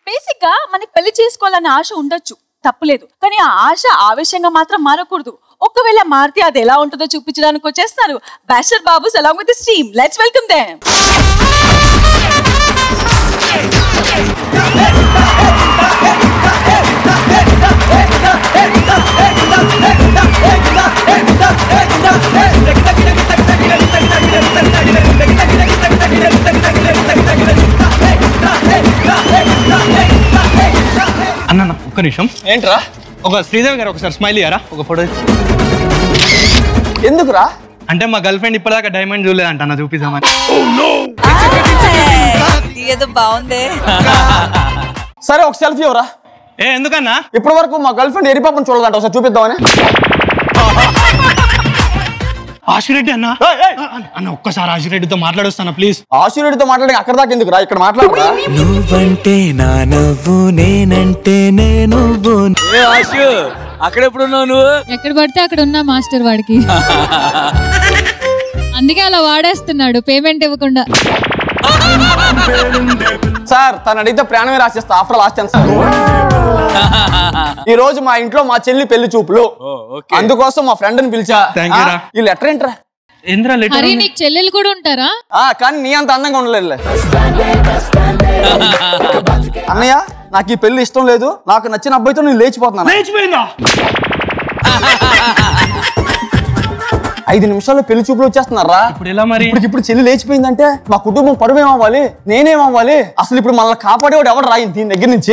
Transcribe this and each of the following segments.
Basic గా మనకి పెళ్లి చేసుకోవాలన్న ఆశ ఉండొచ్చు తప్పులేదు కానీ ఆ ఆశ ఆవేశంగా మాత్రం మారకూడదు ఒకవేళ మారితే అది ఎలా ఉంటుందో చూపించడానికి వచ్చేస్తున్నారు బ్యాషర్ బాబుస్ along with team let's welcome them అన్న అన్న, ఒక్క నిమిషం ఏంట్రా ఒక శ్రీదేవి గారు ఒకసారి స్మైల్ ఇయ్యారా ఒక ఫోటో ఎందుకురా అంటే మా గర్ల్ ఫ్రెండ్ ఇప్పటిదాకా డైమండ్ చూడలేదంట అన్న చూపిద్దామని ఏదో బాగుంది సరే ఒక సెల్ఫీ ఇవ్వరా ఏ ఎందుకన్నా ఇప్పటి వరకు మా గర్ల్ ఫ్రెండ్ ఎరిపాపం చూడదంట ఒకసారి చూపిద్దామని ఆశిరెడ్డి అన్న ఏయ్, ఏయ్. అన్న, అన్న ఒక్కసారి ఆశిరెడ్డితో మాట్లాడొస్తాను ప్లీజ్ ఆశీర్వాడితో మాట్లాడి అక్కడ దాకా ఎందుకురా ఇక్కడ మాట్లాడరా నువ్వంటే నా నవ్వు నేనంటే నేను ఏ ఆశు అక్కడ ఎప్పుడున్నావు నువ్వు ఎక్కడ పడితే అక్కడ ఉన్నా మాస్టర్ వాడికి అందుకే అలా వాడేస్తున్నాడు పేమెంట్ ఇవ్వకుండా సార్ తను అడిగితే ప్రాణమే రాసేస్తా ఆఫ్టర్ లాస్ట్ ఛాన్స్ సార్ ఈ రోజు మా ఇంట్లో మా చెల్లి పెళ్లి చూపులు ఓకే అందుకోసం మా ఫ్రెండ్ ని పిలిచా Thank you రా. ఆ, ఈ లెటర్ ఏంట్రా ఏంద్రా లెటర్ హరి నీకు చెల్లెలు కూడా ఉంటారా ఆ, కానీ నీ అంత అందంగా ఉండలేదు అన్నయ్య నాకు ఈ పెళ్లి ఇష్టం లేదు నాకు నచ్చిన అబ్బాయితో నేను లేచిపోతున్నాను లేచిపోయిందా ఐదు నిమిషాల్లో పెళ్లి చూపులు వచ్చేస్తున్నారా ఇప్పుడు ఎలా మరి ఇప్పుడు ఇప్పుడు చెల్లి లేచిపోయిందంటే మా కుటుంబం పరువు ఏమవ్వాలి నేనేమవ్వాలి అసలు ఇప్పుడు మనల్ని కాపాడేవాడు ఎవడు రాయింది దీని దగ్గర నుంచి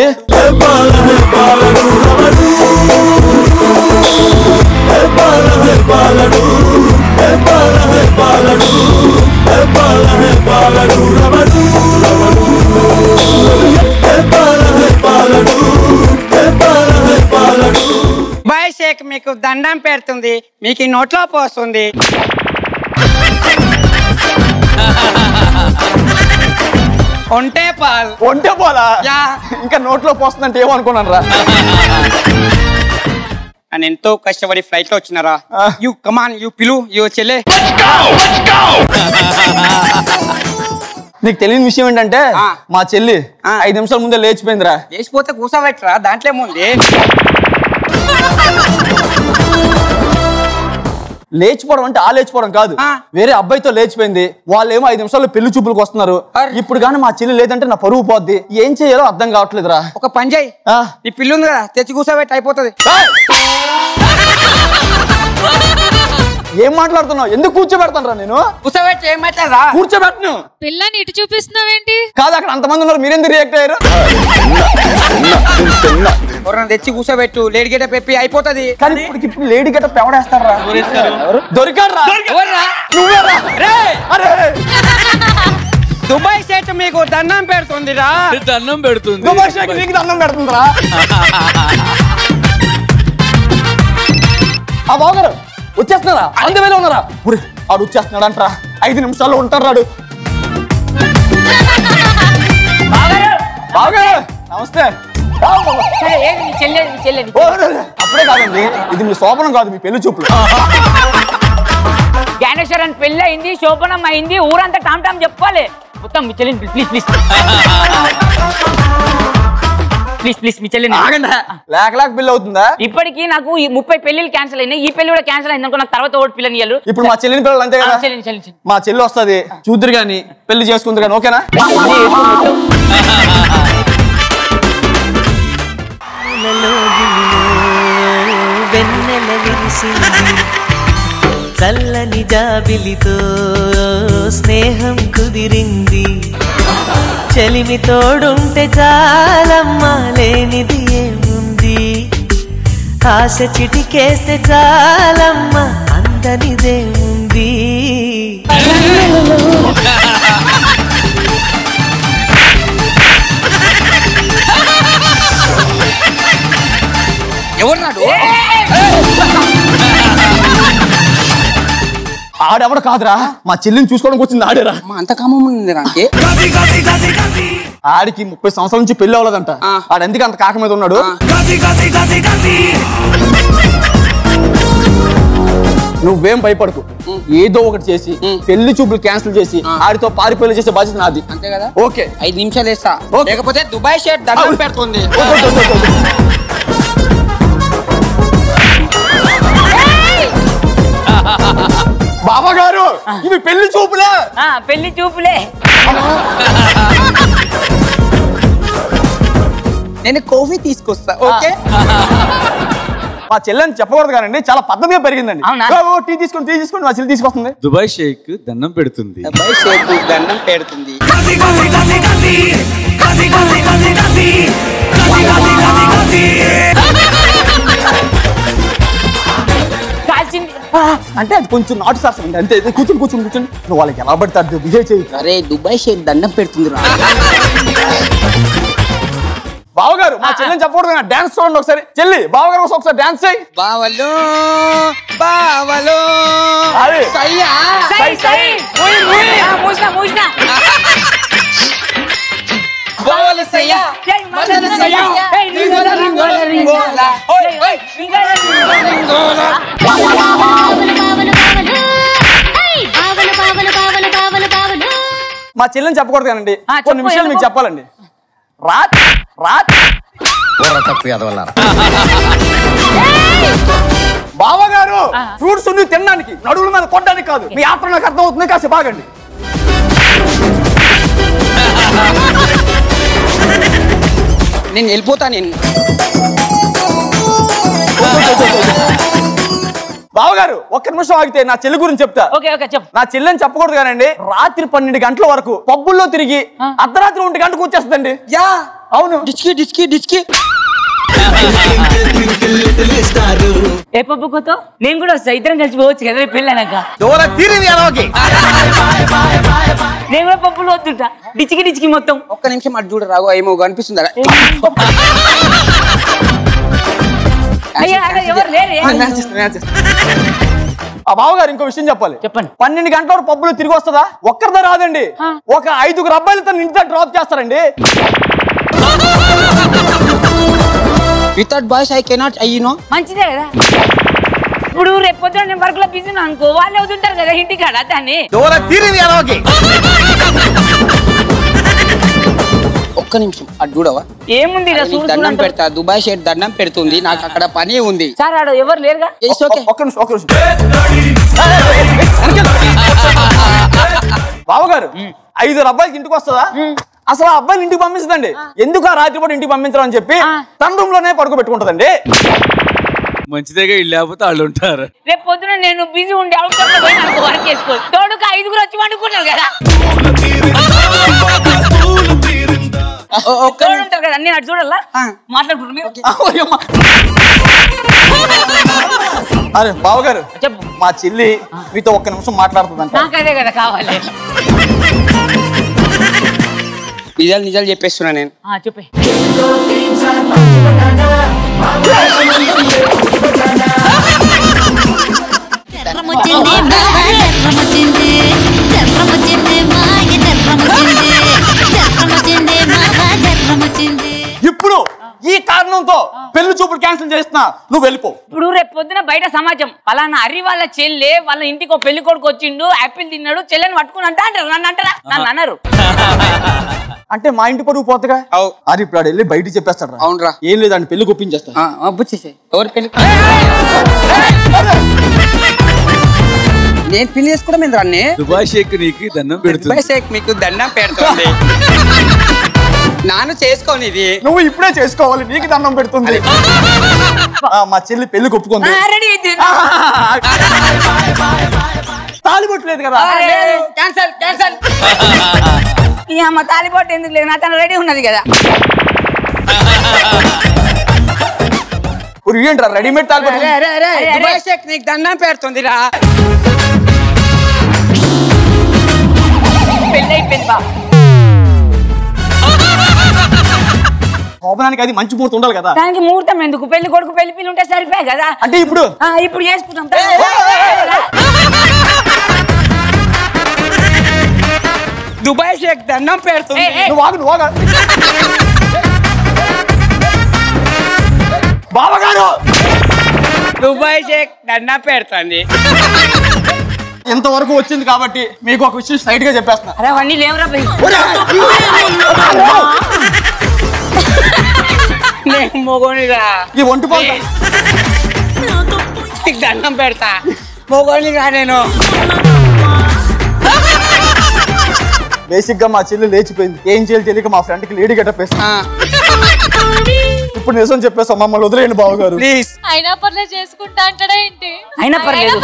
బాయ్ షేక్ మీకు దండం పెడుతుంది మీకు ఈ నోట్లో పోస్తుంది ఒంటే పాల్ ఒంటే పోలా యా. ఇంకా నోట్లో పోస్తుందంటే ఏమనుకున్నాను రా నేను ఎంతో కష్టపడి ఫ్లైట్ లో వచ్చినారా ఆ. యు కమాన్ యు పిలు యు చెల్లె నీకు తెలియని విషయం ఏంటంటే ఆ. మా చెల్లి ఆ. ఐదు నిమిషాల ముందే లేచిపోయిందిరా లేచిపోతే కూసబెట్టరా దాంట్లో ఏముంది లేచిపోవడం అంటే ఆ లేచిపోవడం కాదు ఆ. వేరే అబ్బాయితో లేచిపోయింది వాళ్ళు ఏమో ఐదు నిమిషాల్లో పెళ్లి చూపులకు వస్తున్నారు అర్. ఇప్పుడు కానీ మా చెల్లి లేదంటే నా పరువు పోద్ది ఏం చేయాలో అర్థం కావట్లేదురా ఒక పని చేయి ఆ. ఈ పిల్లు ఉంది కదా తెచ్చి కూసబెట్టి అయిపోతుంది ఏయ్! ఏం మాట్లాడుతున్నావు ఎందుకు కూర్చోబెడతాను రా నేను కూసబెట్టి ఏమైతుందా కూర్చోబెట్టను పిల్లని ఇటు చూపిస్తున్నావేంటి కాదు అక్కడ అంతమంది ఉన్నారు మీరెందుకు రియాక్ట్ అయ్యారు ఎవరన్నా తెచ్చి కూసబెట్టు లేడి గేట పెప్పి అయిపోతుంది కానీ ఇప్పుడు ఇప్పుడు లేడీ గట్ట పెవడేస్తారా దొరికారా ఎవర్రా నువ్వేరా రేయ్! అరే దుబాయ్ సేట్ మీకు దండం పెడుతుందిరా దండం పెడుతుంది దుబాయ్ షేక్ నీకు దండం పెడుతుందిరా ఆ బాగారు వచ్చేస్తున్నారా అందువేలో ఉన్నారా ఊరి ఆడు వచ్చేస్తున్నాడు అంటారా ఐదు నిమిషాల్లో ఉంటారు రాడు బాగారు నమస్తే ఓ, అరే, అరే, అప్పుడే కాదండి ఇది మీ శోభనం కాదు మీ పెళ్లి చూపులు జ్ఞానేశ్వరన్ పెళ్ళి అయింది శోభనం అయింది ఊరంతా టామ్ టామ్ చెప్పుకోవాలి మొత్తం మీ చెల్లిని ప్లీజ్ ప్లీజ్ ప్లీజ్ ప్లీజ్ మీ చెల్లిని ఆగండి లేక లేక పెళ్లి అవుతుందా ఇప్పటికీ నాకు ఈ ముప్పై పెళ్లిళ్ళు క్యాన్సిల్ అయినాయి ఈ పెళ్లి కూడా క్యాన్సిల్ అయింది అనుకో నాకు తర్వాత ఓటు పిల్లని ఇయ్యాలి ఇప్పుడు మా చెల్లిని పిల్లలు అంతే కదా చెల్లిని చెల్లిని చెల్లిని. మా చెల్లి వస్తది చూద్దరు గాని పెళ్లి చేసుకుందరు గాని ఓకేనా వెన్నెల విరిసింది చల్లని జాబిలితో స్నేహం కుదిరింది చలిమి తోడుంటే చాలమ్మా లేనిది ఏముంది ఆశ చిటికేస్తే చాలమ్మా అందనిదేముంది ఎవరు నాడు ఆడెవడ కాదురా మా చెల్లిని చూసుకోవడానికి వచ్చింది ఆడేరా మా అంత కామం ఉంది నాకు ఆడికి ముప్పై సంవత్సరాల నుంచి పెళ్లి అవ్వలేదంట ఆ. ఆడు ఎందుకు అంత కాక మీద ఉన్నాడు నువ్వేం భయపడకు నువ్వేం భయపడకు ఏదో ఒకటి చేసి పెళ్లి చూపులు క్యాన్సిల్ చేసి ఆడితో పారి పెళ్లి చేసే బాధ్యత నాది అంతే కదా ఓకే ఐదు నిమిషాలు వేస్తా ఓకే. లేకపోతే దుబాయ్ షర్ట్ దండం పెడుతుంది బాబా గారు ఇవి పెళ్లి చూపులే ఆ, పెళ్లి చూపులే నేను కాఫీ తీసుకొస్తా ఓకే మా చెల్లెని చెప్పకూడదు కానీ చాలా పద్ధతిగా పెరిగిందండి అవునా? ఓ, ఓ, టీ తీసుకోండి టీ తీసుకోండి మా చెల్లి తీసుకొస్తుంది దుబాయ్ షేక్ దండం పెడుతుంది దుబాయ్ షర్ట్ దండం పెడుతుంది కాల్చింది అంటే అది కొంచెం నాటు శాస్త్రం అండి అంతే ఇది కూర్చొని కూర్చొని కూర్చొని నువ్వు వాళ్ళకి ఎలా పడితే బిహేవ్ చేయి అరే దుబాయ్ షర్ట్ దండం పెడుతుంది రా బావగారు మా చెల్లెని చెప్పకూడదు కానీ డాన్స్ చూడండి ఒకసారి చెల్లి బావగారు కోసం ఒకసారి డాన్స్ చేయి బావలు బావలు అదే. సయ్యా సై సై ఉయ్, ఉయ్. ఆ, మూసినా మూసినా బావలు సయ్యా ఏయ్, మదన సయ్యా. ఏయ్, రింగోల, రింగోల, రింగోల. ఓయ్ ఓయ్ రింగోల, రింగోల. మా చెల్లెని చెప్పకూడదు కానండి ఆ, కొన్ని చెప్పు, విషయాలు మీకు ఎందుకు? చెప్పాలండి రాత్ రాత్ బావగారు ఫ్రూట్స్ నువ్వు తినడానికి నడువుల మీద కొట్టడానికి కాదు మీ ఆత్మ నాకు అర్థం అవుతుంది కాసేపు బాగండి నేను వెళ్ళిపోతా నేను బావగారు ఒక్క నిమిషం ఆగితే నా చెల్లి గురించి చెప్తా ఓకే ఓకే చెప్పు నా చెల్లెని చెప్పకూడదు కానండి రాత్రి పన్నెండు గంటల వరకు పబ్బుల్లో తిరిగి అర్ధరాత్రి ఒంటి గంటకు వచ్చేస్తుందండి యా అవును డిస్కి డిస్కి డిస్కి ఏ పప్పుకోతో నేను కూడా వస్తా ఇద్దరం కలిసి పోవచ్చు కదా రేపు పెళ్ళాక నేను కూడా పప్పులు వద్దుంటా డిచికి డిచికి మొత్తం ఒక్క నిమిషం అటు చూడ రాగు ఏమో కనిపిస్తుందా అయ్యా అక్కడ ఎవరు లేరే నేను చేస్తాను, నేను చేస్తాను. ఆ బావగారు ఇంకో విషయం చెప్పాలి చెప్పండి. పన్నెండు గంటల వరకు పబ్బులు తిరిగి వస్తుందా ఒక్కరిదా రాదండి ఒక ఐదుగురు అబ్బాయిలు తన ఇంటి దగ్గర డ్రాప్ చేస్తారండి without boys I cannot I know మంచిదే కదా ఇప్పుడు రేపు పొద్దున నేను వర్క్ లో బిజీ అనుకో వాళ్ళే వదులుతారు కదా ఇంటికాడ దాన్ని ఒక్క నిమిషం అటు చూడవా ఏముంది ఇలా నీకు చూడు దండం చూడు పెడతా దుబాయ్ షర్ట్ దండం పెడుతుంది నాకు అక్కడ పని ఉంది సార్ ఆడ ఎవరు లేరుగా ఇట్స్ ఓకే ఒక్క నిమిషం ఒక్క నిమిషం బావగారు ఐదుగురు అబ్బాయిలకి ఇంటికి వస్తుందా అసలు ఆ అబ్బాయిని ఇంటికి పంపించదండి ఎందుకు ఆ రాత్రి పూట ఇంటికి పంపించడం అని చెప్పి తన రూమ్ లోనే పడుకోబెట్టుకుంటదండి మంచిదేగా ఇల్లు లేకపోతే వాళ్ళు ఉంటారు రేపు పొద్దున నేను బిజీ ఉండి అవుట్డోర్ లో పోయి నాకు వర్క్ చేసుకో తోడుకు ఐదుగురు వచ్చి వండుకుంటారు కదా ఒక్క తోడు ఉంటారు కదా నేను అటు చూడాలా మాట్లాడుకుంటారు మీరు ఓయమ్మ. అరే బావగారు చెప్పు మా చెల్లి మీతో ఒక్క నిమిషం మాట్లాడుతుందంట నాకు అదే కదా కావాలి నిజాలు నిజాలు చెప్పేస్తున్నా నేను ఆ, చెప్పే తెర్రమొచ్చింది మాయ తెర్రమొచ్చింది తెర్రమొచ్చింది మాయ తెర్రమొచ్చింది తెర్రమొచ్చింది మాయ తెర్రమొచ్చింది ఇప్పుడు ఈ కారణంతో పెళ్లి చూపులు క్యాన్సిల్ చేస్తున్నా నువ్వు వెళ్ళిపో ఇప్పుడు రేపు పొద్దున బయట సమాజం పలానా అర్రి వాళ్ళ చెల్లె వాళ్ళ ఇంటికి ఒక పెళ్లి కొడుకు వచ్చిండు యాపిల్ తిన్నాడు చెల్లెని పట్టుకుని అంటా అంటారు నన్ను అంటారా నన్ను అన్నారు అంటే మా ఇంటి పరుగు పోతగా అవు. అది ఇప్పుడు ఆడు వెళ్ళి బయటికి చెప్పేస్తాడు అవునురా. ఏం లేదండి పెళ్లి గుప్పించేస్తా బుచ్చేసే ఎవరు పెళ్లి నేను పెళ్లి చేసుకోవడం ఏంద్రా అన్నే దుబాయ్ షేక్ నీకు దండం పెడుతుంది దుబాయ్ షేక్ మీకు దండం పెడుతుంది నాను చేసుకోని ఇది నువ్వు ఇప్పుడే చేసుకోవాలి నీకు దండం పెడుతుంది ఆ, మా చెల్లి పెళ్లి ఒప్పుకుంది రెడీ అయితే తాళి కొట్టలేదు కదా క్యాన్సల్ క్యాన్సల్ ఈ అమ్మ తాలిపోటు ఎందుకు లేదు నా తన రెడీ ఉన్నది కదా ఇప్పుడు ఏంట్రా రెడీమేడ్ తాళి కొట్టు. దుబాయ్ షేక్ నీకు దండం పెడుతుంది రా పెళ్ళి అయిపోయింది బా శోభనానికి అది మంచి ముహూర్తం ఉండాలి కదా దానికి ముహూర్తం ఎందుకు పెళ్లి కొడుకు పెళ్లి పిల్లి ఉంటే సరిపోయే కదా అంటే ఇప్పుడు ఆ, ఇప్పుడు చేసుకుంటాం దుబాయ్ షేక్ దండం పెడుతుంది ఏయ్, ఏయ్. నువ్వు ఆగు నువ్వు ఆగు బావగారు దుబాయ్ షేక్ దండం పెడుతుంది ఇంతవరకు వచ్చింది కాబట్టి మీకు ఒక విషయం స్ట్రైట్ గా చెప్పేస్తున్నా అరే అవన్నీ లేవురా భయ్ నేను మొగోనిరా ఈ ఒంటి పాలు నీకు దండం పెడతా మొగోనిరా నేను బేసిక్ గా మా చెల్లి లేచిపోయింది ఏం చేయాలి తెలియక మా ఫ్రెండ్ కి లేడీ గెటప్ వేస్తా ఇప్పుడు నిజం చెప్పేస్తాం మమ్మల్ని వదిలేయండి బాబు గారు ప్లీజ్ అయినా పర్లేదు చేసుకుంటా అంటాడా ఏంటి అయినా పర్లేదు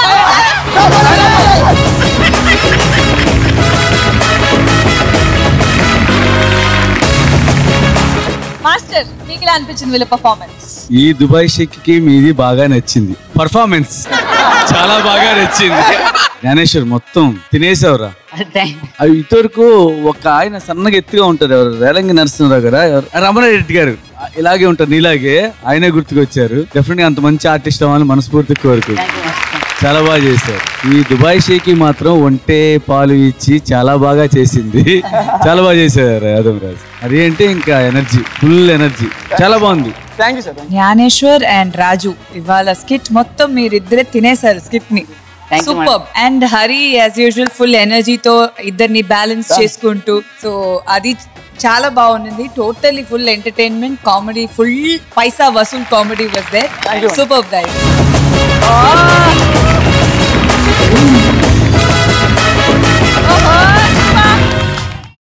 మాస్టర్ మీకు ఇలా అనిపించింది వీళ్ళ పర్ఫార్మెన్స్ ఈ దుబాయ్ షేక్ కి మీది బాగా నచ్చింది పర్ఫార్మెన్స్ చాలా బాగా నచ్చింది జ్ఞానేశ్వర్ మొత్తం తినేసావురా అవి ఇటువరకు ఒక ఆయన సన్నగా ఎత్తుగా ఉంటారు ఎవరు రేలంగి నరసింహరావు గారు ఎవరు? రమణారెడ్డి గారు ఇలాగే ఉంటారు నీలాగే ఆయనే గుర్తుకొచ్చారు డెఫినెట్ గా అంత మంచి ఆర్టిస్ట్ అవ్వాలని మనస్ఫూర్తి కోరుకు చాలా బాగా చేశారు ఈ దుబాయ్ షేకి మాత్రం ఒంటే పాలు ఇచ్చి చాలా బాగా చేసింది చాలా బాగా చేశారు యాదవ్ రాజు అదేంటి ఇంకా ఎనర్జీ ఫుల్ ఎనర్జీ చాలా బాగుంది thank you sir Jnaneshwar and Raju ఇవాళ స్కిట్ మొత్తం మీరిద్దరే తినేశారు స్కిట్ ని Thank you, super and Hari as usual full ఎనర్జీతో ఇద్దరిని బ్యాలెన్స్ చేసుకుంటూ సో అది చాలా బాగుంది టోటలీ ఫుల్ ఎంటర్టైన్మెంట్ కామెడీ ఫుల్ పైసా వసూల్ comedy was there super guys